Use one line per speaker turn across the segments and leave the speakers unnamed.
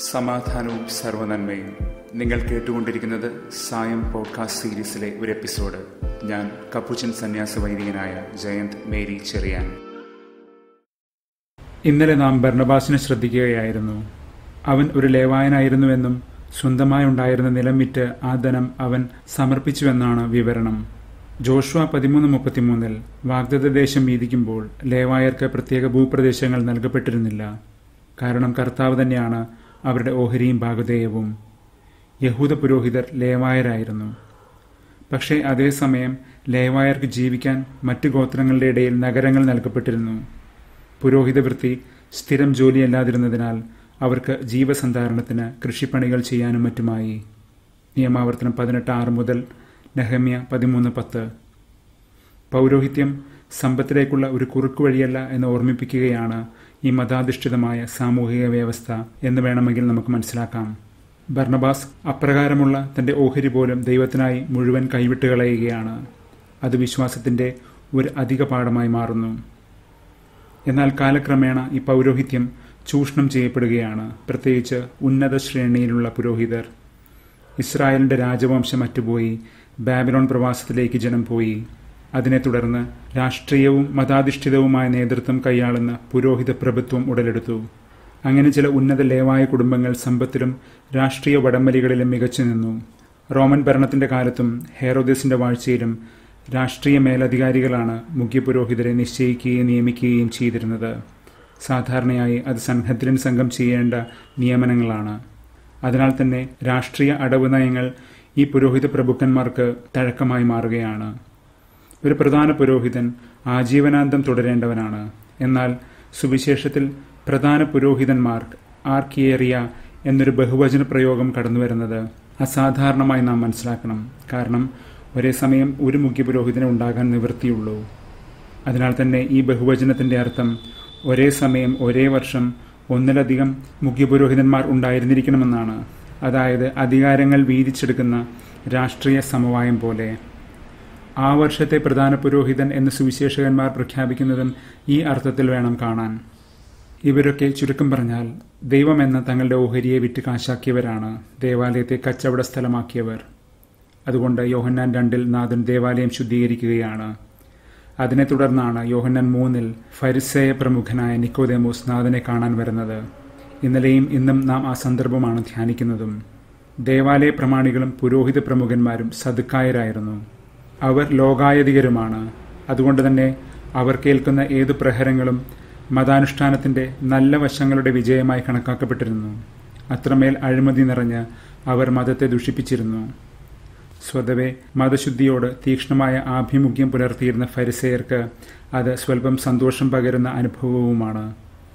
സമാധാനവും സർവനന്മയും നിങ്ങൾ കേട്ടുകൊണ്ടിരിക്കുന്നത് സായം പോഡ്കാസ്റ്റ് സീരീസിലെ ഒരു എപ്പിസോഡ് ഞാൻ കപ്പുച്ചൻ സന്യാസ വൈദികനായ ജയന്ത് മേരി ചെറിയാൻ
ഇന്നലെ നാം ബർണബാസിനെ ശ്രദ്ധിക്കുകയായിരുന്നു അവൻ ഒരു ലേവായനായിരുന്നുവെന്നും സ്വന്തമായി ഉണ്ടായിരുന്ന നിലം വിറ്റ് ആ ധനം അവൻ സമർപ്പിച്ചുവെന്നാണ് വിവരണം ജോഷുവ പതിമൂന്ന് മുപ്പത്തിമൂന്നിൽ വാഗ്ദത്ത ദേശം വീതിക്കുമ്പോൾ ലേവായർക്ക് പ്രത്യേക ഭൂപ്രദേശങ്ങൾ നൽകപ്പെട്ടിരുന്നില്ല കാരണം കർത്താവ് തന്നെയാണ് അവരുടെ ഓഹരിയും ഭാഗധേയവും യഹൂദ പുരോഹിതർ ലേവായരായിരുന്നു പക്ഷേ അതേസമയം ലേവായർക്ക് ജീവിക്കാൻ മറ്റു ഗോത്രങ്ങളുടെ ഇടയിൽ നഗരങ്ങൾ നൽകപ്പെട്ടിരുന്നു പുരോഹിത വൃത്തി സ്ഥിരം ജോലിയല്ലാതിരുന്നതിനാൽ അവർക്ക് ജീവസന്ധാരണത്തിന് കൃഷിപ്പണികൾ ചെയ്യാനും മറ്റുമായി നിയമാവർത്തനം പതിനെട്ട് ആറ് മുതൽ നെഹമ്യ പതിമൂന്ന് പത്ത് പൗരോഹിത്യം സമ്പത്തിലേക്കുള്ള ഒരു കുറുക്കുവഴിയല്ല എന്ന് ഓർമ്മിപ്പിക്കുകയാണ് ഈ മതാധിഷ്ഠിതമായ സാമൂഹിക വ്യവസ്ഥ എന്ന് വേണമെങ്കിൽ നമുക്ക് മനസ്സിലാക്കാം ഭർണബാസ് അപ്രകാരമുള്ള തന്റെ ഓഹരി പോലും ദൈവത്തിനായി മുഴുവൻ കൈവിട്ട് കളയുകയാണ് അത് വിശ്വാസത്തിന്റെ ഒരു അധിക പാഠമായി മാറുന്നു എന്നാൽ കാലക്രമേണ ഈ പൗരോഹിത്യം ചൂഷണം ചെയ്യപ്പെടുകയാണ് പ്രത്യേകിച്ച് ഉന്നത ശ്രേണിയിലുള്ള പുരോഹിതർ ഇസ്രായേലിന്റെ രാജവംശം അറ്റുപോയി ബാബിലോൺ പ്രവാസത്തിലേക്ക് ജനം പോയി അതിനെ തുടർന്ന് രാഷ്ട്രീയവും മതാധിഷ്ഠിതവുമായ നേതൃത്വം കൈയാളുന്ന പുരോഹിത പ്രഭുത്വം ഉടലെടുത്തു അങ്ങനെ ചില ഉന്നത ലേവായ കുടുംബങ്ങൾ സമ്പത്തിലും രാഷ്ട്രീയ വടംവലികളിലും മികച്ചു നിന്നു റോമൻ ഭരണത്തിന്റെ കാലത്തും ഹേറോദേസിന്റെ വാഴ്ചയിലും രാഷ്ട്രീയ മേലധികാരികളാണ് മുഖ്യപുരോഹിതരെ നിശ്ചയിക്കുകയും നിയമിക്കുകയും ചെയ്തിരുന്നത് സാധാരണയായി അത് സംഘത്തിലും സംഘം ചെയ്യേണ്ട നിയമനങ്ങളാണ് അതിനാൽ തന്നെ രാഷ്ട്രീയ അടവ് നയങ്ങൾ ഈ പുരോഹിത പ്രഭുക്കന്മാർക്ക് തഴക്കമായി മാറുകയാണ് ഒരു പ്രധാന പുരോഹിതൻ ആജീവനാന്തം തുടരേണ്ടവനാണ് എന്നാൽ സുവിശേഷത്തിൽ പ്രധാന പുരോഹിതന്മാർ ആർക്കിയേറിയ എന്നൊരു ബഹുവചന പ്രയോഗം കടന്നുവരുന്നത് അസാധാരണമായി നാം മനസ്സിലാക്കണം കാരണം ഒരേ സമയം ഒരു മുഖ്യ പുരോഹിതനെ ഉണ്ടാകാൻ നിവൃത്തിയുള്ളൂ അതിനാൽ തന്നെ ഈ ബഹുവചനത്തിന്റെ അർത്ഥം ഒരേ സമയം ഒരേ വർഷം ഒന്നിലധികം മുഖ്യപുരോഹിതന്മാർ ഉണ്ടായിരുന്നിരിക്കണമെന്നാണ് അതായത് അധികാരങ്ങൾ വീതിച്ചെടുക്കുന്ന രാഷ്ട്രീയ സമവായം പോലെ ആ വർഷത്തെ പ്രധാന പുരോഹിതൻ എന്ന് സുവിശേഷകന്മാർ പ്രഖ്യാപിക്കുന്നതും ഈ അർത്ഥത്തിൽ വേണം കാണാൻ ഇവരൊക്കെ ചുരുക്കം പറഞ്ഞാൽ ദൈവമെന്ന തങ്ങളുടെ ഓഹരിയെ വിറ്റ് കാശാക്കിയവരാണ് ദേവാലയത്തെ കച്ചവട സ്ഥലമാക്കിയവർ അതുകൊണ്ട് യോഹന്നാൻ രണ്ടിൽ നാഥൻ ദേവാലയം ശുദ്ധീകരിക്കുകയാണ് അതിനെ തുടർന്നാണ് യോഹന്നാൻ മൂന്നിൽ ഫരിസേയ പ്രമുഖനായ നിക്കോദേമോസ് നാഥനെ കാണാൻ വരുന്നത് ഇന്നലെയും ഇന്നും നാം ആ സന്ദർഭമാണ് ധ്യാനിക്കുന്നതും ദേവാലയ പ്രമാണികളും പുരോഹിത പ്രമുഖന്മാരും സതുക്കായരായിരുന്നു അവർ ലോകായതികരുമാണ് അതുകൊണ്ട് തന്നെ അവർ കേൾക്കുന്ന ഏതു പ്രഹരങ്ങളും മതാനുഷ്ഠാനത്തിന്റെ നല്ല വശങ്ങളുടെ വിജയമായി കണക്കാക്കപ്പെട്ടിരുന്നു അത്രമേൽ അഴിമതി നിറഞ്ഞ് അവർ മതത്തെ ദുഷിപ്പിച്ചിരുന്നു സ്വതവേ മതശുദ്ധിയോട് തീക്ഷ്ണമായ ആഭിമുഖ്യം പുലർത്തിയിരുന്ന ഫരിസേയർക്ക് അത് സ്വല്പം സന്തോഷം പകരുന്ന അനുഭവവുമാണ്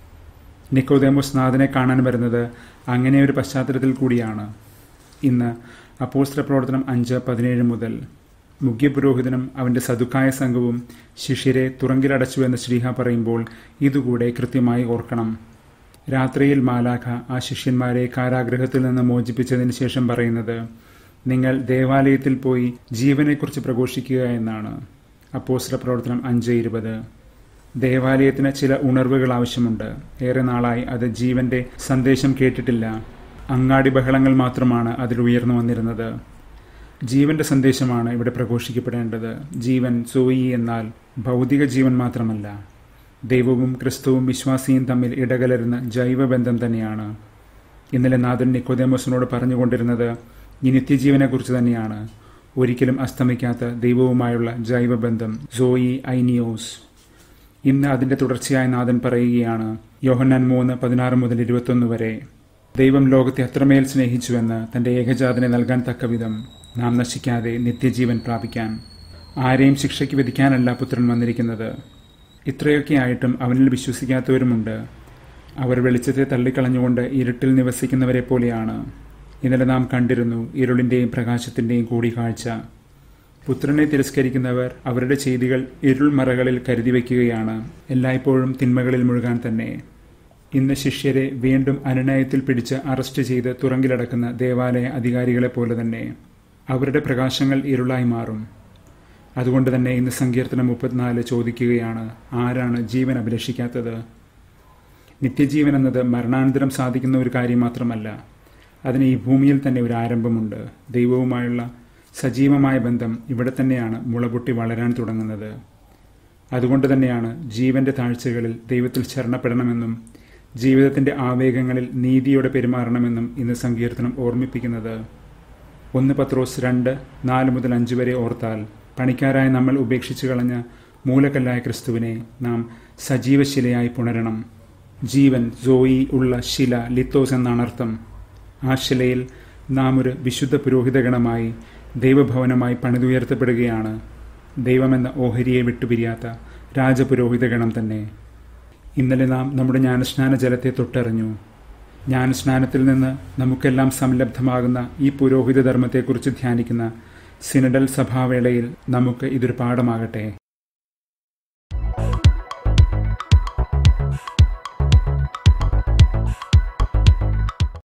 നിക്കോദേമോസ് നാഥനെ കാണാൻ വരുന്നത് അങ്ങനെ ഒരു പശ്ചാത്തലത്തിൽ കൂടിയാണ് ഇന്ന് അപ്പോസ്ത്ര പ്രവർത്തനം അഞ്ച് പതിനേഴ് മുതൽ മുഖ്യപുരോഹിതനും അവന്റെ സതുക്കായ സംഘവും ശിഷ്യരെ തുറങ്കിലടച്ചു എന്ന് ശ്രീഹ പറയുമ്പോൾ ഇതുകൂടെ കൃത്യമായി ഓർക്കണം രാത്രിയിൽ മാലാഖ ആ ശിഷ്യന്മാരെ കാരാഗ്രഹത്തിൽ നിന്ന് മോചിപ്പിച്ചതിന് ശേഷം പറയുന്നത് നിങ്ങൾ ദേവാലയത്തിൽ പോയി ജീവനെക്കുറിച്ച് പ്രഘോഷിക്കുക എന്നാണ് അപ്പോസ്ത്ര പ്രവർത്തനം അഞ്ച് ഇരുപത് ദേവാലയത്തിന് ചില ഉണർവുകൾ ആവശ്യമുണ്ട് ഏറെ നാളായി അത് ജീവന്റെ സന്ദേശം കേട്ടിട്ടില്ല അങ്ങാടി ബഹളങ്ങൾ മാത്രമാണ് അതിൽ ഉയർന്നു വന്നിരുന്നത് ജീവന്റെ സന്ദേശമാണ് ഇവിടെ പ്രഘോഷിക്കപ്പെടേണ്ടത് ജീവൻ സോയി എന്നാൽ ഭൗതിക ജീവൻ മാത്രമല്ല ദൈവവും ക്രിസ്തുവും വിശ്വാസിയും തമ്മിൽ ഇടകലരുന്ന ജൈവബന്ധം തന്നെയാണ് ഇന്നലെ നാഥൻ നിക്കോദേമോസിനോട് പറഞ്ഞുകൊണ്ടിരുന്നത് ഈ നിത്യജീവനെക്കുറിച്ച് തന്നെയാണ് ഒരിക്കലും അസ്തമിക്കാത്ത ദൈവവുമായുള്ള ജൈവബന്ധം സോയി ഐനിയോസ് ഇന്ന് അതിന്റെ തുടർച്ചയായ നാഥൻ പറയുകയാണ് യോഹന്നാൻ മൂന്ന് പതിനാറ് മുതൽ ഇരുപത്തൊന്ന് വരെ ദൈവം ലോകത്തെ അത്രമേൽ സ്നേഹിച്ചുവെന്ന് തന്റെ ഏകജാതനെ നൽകാൻ തക്കവിധം നാം നശിക്കാതെ നിത്യജീവൻ പ്രാപിക്കാൻ ആരെയും ശിക്ഷയ്ക്ക് വിധിക്കാനല്ല പുത്രൻ വന്നിരിക്കുന്നത് ഇത്രയൊക്കെ ആയിട്ടും അവനിൽ വിശ്വസിക്കാത്തവരുമുണ്ട് അവർ വെളിച്ചത്തെ തള്ളിക്കളഞ്ഞുകൊണ്ട് ഇരുട്ടിൽ നിവസിക്കുന്നവരെ പോലെയാണ് ഇന്നലെ നാം കണ്ടിരുന്നു ഇരുളിന്റെയും പ്രകാശത്തിന്റെയും കൂടിക്കാഴ്ച പുത്രനെ തിരസ്കരിക്കുന്നവർ അവരുടെ ചെയ്തികൾ ഇരുൾമറകളിൽ കരുതി വയ്ക്കുകയാണ് എല്ലായ്പ്പോഴും തിന്മകളിൽ മുഴുകാൻ തന്നെ ഇന്ന് ശിഷ്യരെ വീണ്ടും അനുനയത്തിൽ പിടിച്ച് അറസ്റ്റ് ചെയ്ത് തുറങ്കിലടക്കുന്ന ദേവാലയ അധികാരികളെ പോലെ തന്നെ അവരുടെ പ്രകാശങ്ങൾ ഇരുളായി മാറും അതുകൊണ്ട് തന്നെ ഇന്ന് സങ്കീർത്തനം മുപ്പത്തിനാല് ചോദിക്കുകയാണ് ആരാണ് ജീവൻ അഭിലഷിക്കാത്തത് നിത്യജീവൻ എന്നത് മരണാനന്തരം സാധിക്കുന്ന ഒരു കാര്യം മാത്രമല്ല അതിന് ഈ ഭൂമിയിൽ തന്നെ ഒരു ആരംഭമുണ്ട് ദൈവവുമായുള്ള സജീവമായ ബന്ധം ഇവിടെ തന്നെയാണ് മുളപൊട്ടി വളരാൻ തുടങ്ങുന്നത് അതുകൊണ്ട് തന്നെയാണ് ജീവന്റെ താഴ്ചകളിൽ ദൈവത്തിൽ ശരണപ്പെടണമെന്നും ജീവിതത്തിന്റെ ആവേഗങ്ങളിൽ നീതിയോടെ പെരുമാറണമെന്നും ഇന്ന് സങ്കീർത്തനം ഓർമ്മിപ്പിക്കുന്നത് ഒന്ന് പത്രോസ് രണ്ട് നാല് മുതൽ അഞ്ച് വരെ ഓർത്താൽ പണിക്കാരായ നമ്മൾ ഉപേക്ഷിച്ചു കളഞ്ഞ മൂലക്കല്ലായ ക്രിസ്തുവിനെ നാം സജീവശിലയായി പുണരണം ജീവൻ ജോയി ഉള്ള ശില ലിത്തോസ് എന്നാണ് അർത്ഥം ആ ശിലയിൽ നാം ഒരു വിശുദ്ധ പുരോഹിതഗണമായി ദൈവഭവനമായി പണിതുയർത്തപ്പെടുകയാണ് ദൈവമെന്ന ഓഹരിയെ വിട്ടുപിരിയാത്ത രാജപുരോഹിതഗണം തന്നെ ഇന്നലെ നാം നമ്മുടെ ജ്ഞാനസ്നാന ജലത്തെ തൊട്ടറിഞ്ഞു ജ്ഞാനസ്നാനത്തിൽ നിന്ന് നമുക്കെല്ലാം സംലബ്ധമാകുന്ന ഈ പുരോഹിത ധർമ്മത്തെക്കുറിച്ച് ധ്യാനിക്കുന്ന സിനഡൽ സഭാവേളയിൽ നമുക്ക് ഇതൊരു പാഠമാകട്ടെ